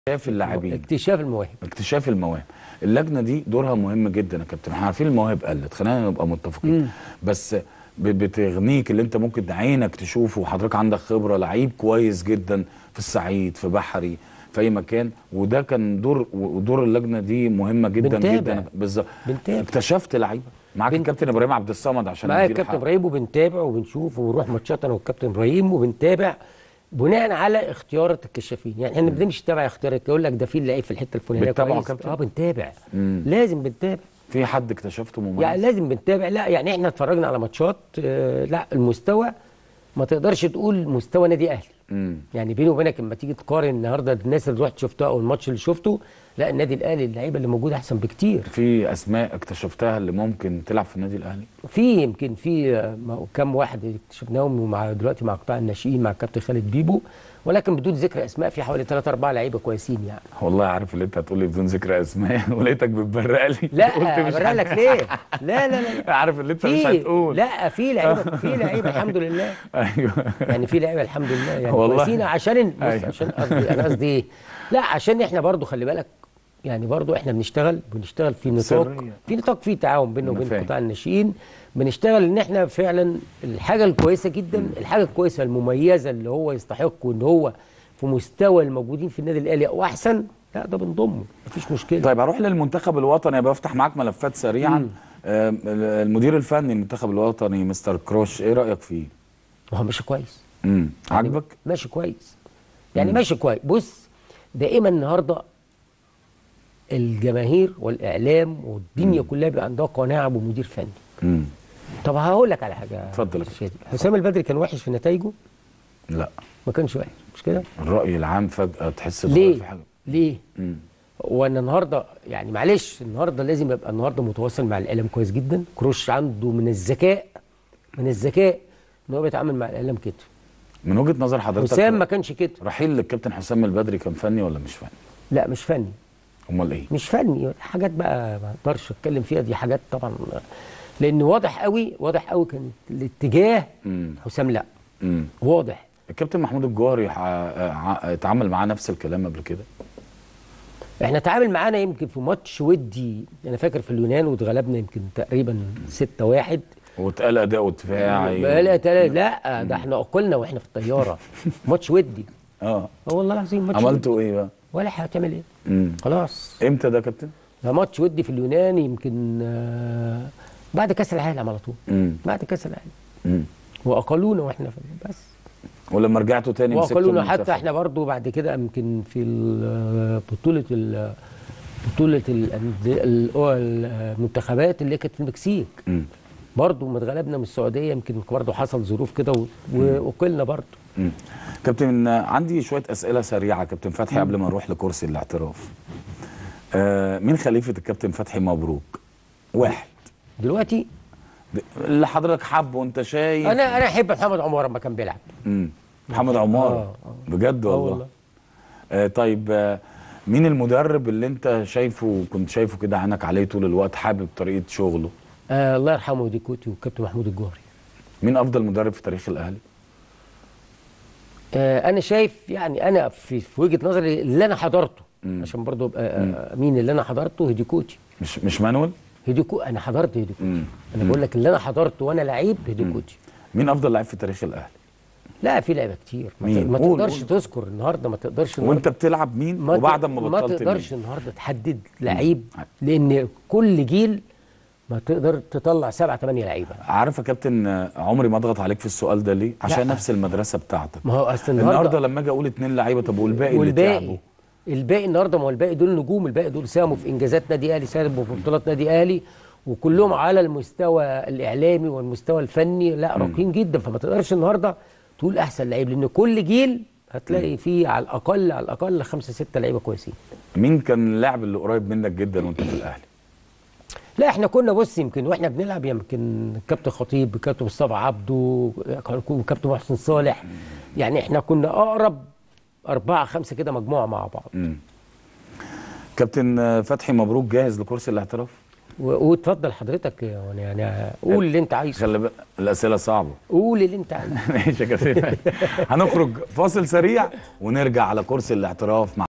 اكتشاف اللاعبين اكتشاف المواهب اكتشاف المواهب اللجنه دي دورها مهم جدا يا كابتن احنا عارفين المواهب قلت خلينا نبقى متفقين بس ب- بتغنيك اللي انت ممكن عينك تشوفه وحضرتك عندك خبره لعيب كويس جدا في الصعيد في بحري في اي مكان وده كان دور ودور اللجنه دي مهمه جدا بنتابع. جدا بالظبط بنتابع. اكتشفت لعيبه معاك بن- الكابتن ابراهيم عبد الصمد عشان معايا نديله الكابتن حقه. ابراهيم وبنتابع وبنشوف وبنروح ماتشات انا والكابتن ابراهيم وبنتابع بناء على اختيارات الكشافين يعني احنا ما بنمشي تبع اختيارات يقول لك ده في اللعيب في الحته الفلانيه بتتابعوا كويس. كابتن؟ اه بنتابع مم. لازم بنتابع في حد اكتشفته مميز يعني لازم بنتابع لا يعني احنا اتفرجنا على ماتشات آه لا المستوى ما تقدرش تقول مستوى نادي اهلي مم. يعني بيني وبينك لما تيجي تقارن النهارده الناس اللي رحت شفتها او الماتش اللي شفته لا النادي الاهلي اللعيبه اللي موجوده احسن بكتير في اسماء اكتشفتها اللي ممكن تلعب في النادي الاهلي في يمكن في آه، م- كم واحد اكتشفناهم ومع دلوقتي مع قطاع الناشئين مع الكابتن خالد بيبو ولكن بدون ذكر اسماء في حوالي 3 4 لعيبه كويسين يعني والله عارف اللي انت هتقولي بدون ذكر اسماء ولقيتك بتبرق لي لا قلت مش ابرق هت- لك ليه؟ لا لا لا عارف اللي انت مش في هتقول لا في لعيبه في لعيبه الحمد لله ايوه يعني في لعيبه الحمد لله يعني والله. كويسين عشان بص أيوة. عشان قصدي انا قصدي ايه؟ لا عشان احنا برضو خلي بالك يعني برضو احنا بنشتغل بنشتغل في نطاق سرية. في نطاق في تعاون بيننا أنا وبين فاهم. قطاع الناشئين بنشتغل ان احنا فعلا الحاجه الكويسه جدا الحاجه الكويسه المميزه اللي هو يستحق وان هو في مستوى الموجودين في النادي الاهلي او احسن لا ده بنضمه مفيش مشكله طيب هروح للمنتخب الوطني ابقى افتح معاك ملفات سريعا آم، المدير الفني المنتخب الوطني مستر كروش ايه رايك فيه ما هو ماشي كويس امم يعني عاجبك ماشي كويس يعني ماشي كويس بص دائما النهارده الجماهير والاعلام والدنيا كلها بيبقى عندها قناعه بمدير فني امم طب هقول لك على حاجه اتفضل يا يا شادي. حسام البدري كان وحش في نتائجه لا ما كانش وحش مش كده الراي العام فجاه تحس اتغير ليه في حاجه ليه امم وانا النهارده يعني معلش النهارده لازم يبقى النهارده متواصل مع الاعلام كويس جدا كروش عنده من الذكاء من الذكاء ان هو بيتعامل مع الاعلام كده من وجهه نظر حضرتك حسام ما كانش كده رحيل للكابتن حسام البدري كان فني ولا مش فني لا مش فني امال ايه مش فني حاجات بقى ما اقدرش اتكلم فيها دي حاجات طبعا لان واضح قوي واضح قوي كان الاتجاه امم حسام لا امم واضح الكابتن محمود الجوهري ح- ع- اتعامل معاه نفس الكلام قبل كده احنا تعامل معانا يمكن في ماتش ودي انا فاكر في اليونان واتغلبنا يمكن تقريبا 6 1 واتقال اداؤه دفاعي لا لا لا ده احنا اكلنا واحنا في الطياره ماتش ودي اه اه والله العظيم ماتش ودي. عملتوا ايه بقى ولا حاجه هتعمل ايه امم خلاص امتى ده يا كابتن ده ماتش ودي في اليونان يمكن آه، بعد كاس العالم على طول امم بعد كاس العالم امم واقلونا واحنا في بس ولما رجعتوا تاني مسكتوا واقلونا حتى المنتخب. احنا برضو بعد كده يمكن في ال- بطوله ال- بطوله الأندية- ال- المنتخبات اللي كانت في المكسيك مم. برضو ما اتغلبنا من السعوديه يمكن برضو حصل ظروف كده و- واقلنا برضو مم. كابتن آه، عندي شويه اسئله سريعه كابتن فتحي قبل ما نروح لكرسي الاعتراف آه مين خليفه الكابتن فتحي مبروك واحد دلوقتي د- اللي حضرتك حابه وانت شايف انا انا احب محمد عمر لما كان بيلعب مم. محمد عمار آه، بجد آه والله, والله. آه طيب آه مين المدرب اللي انت شايفه وكنت شايفه كده عينك عليه طول الوقت حابب طريقه شغله آه الله يرحمه ديكوتي والكابتن محمود الجوهري مين افضل مدرب في تاريخ الاهلي آه انا شايف يعني انا في, في وجهه نظري اللي انا حضرته عشان برضو ابقى آه مين اللي انا حضرته هيديكوتي مش مش مانويل هيديكو انا حضرت هيديكوتي مم. انا بقول لك اللي انا حضرته وانا لعيب هيديكوتي مين افضل لاعب في تاريخ الاهلي لا في لعيبه كتير ما, ت- مين؟ ما قول، تقدرش قول. تذكر النهارده ما تقدرش وانت النهاردة بتلعب مين ما ت- وبعد ما ما بطلت تقدرش مين النهارده تحدد لعيب لان كل جيل ما تقدر تطلع سبعة ثمانية لعيبه عارف يا كابتن آه، عمري ما اضغط عليك في السؤال ده ليه عشان لا. نفس المدرسه بتاعتك ما هو اصل النهارده النهارده لما اجي اقول اتنين لعيبه طب والباقي اللي والباقي تعبوا الباقي النهارده ما هو الباقي دول نجوم الباقي دول ساهموا في انجازات نادي اهلي ساهموا في بطولات نادي اهلي وكلهم على المستوى الاعلامي والمستوى الفني لا راقيين جدا فما تقدرش النهارده تقول احسن لعيب لان كل جيل هتلاقي فيه على الاقل على الاقل خمسه سته لعيبه كويسين مين كان اللاعب اللي قريب منك جدا وانت في الاهلي لا احنا كنا بص يمكن واحنا بنلعب يمكن كابتن خطيب كابتن مصطفى عبده كابتن محسن صالح يعني احنا كنا اقرب اربعه خمسه كده مجموعه مع بعض مم. كابتن آه، فتحي مبروك جاهز لكرسي الاعتراف و- واتفضل حضرتك يعني يعني قول اللي انت عايزه خلي بالك الاسئله صعبه قول اللي انت عايزه ماشي يا كابتن هنخرج فاصل سريع ونرجع على كرسي الاعتراف مع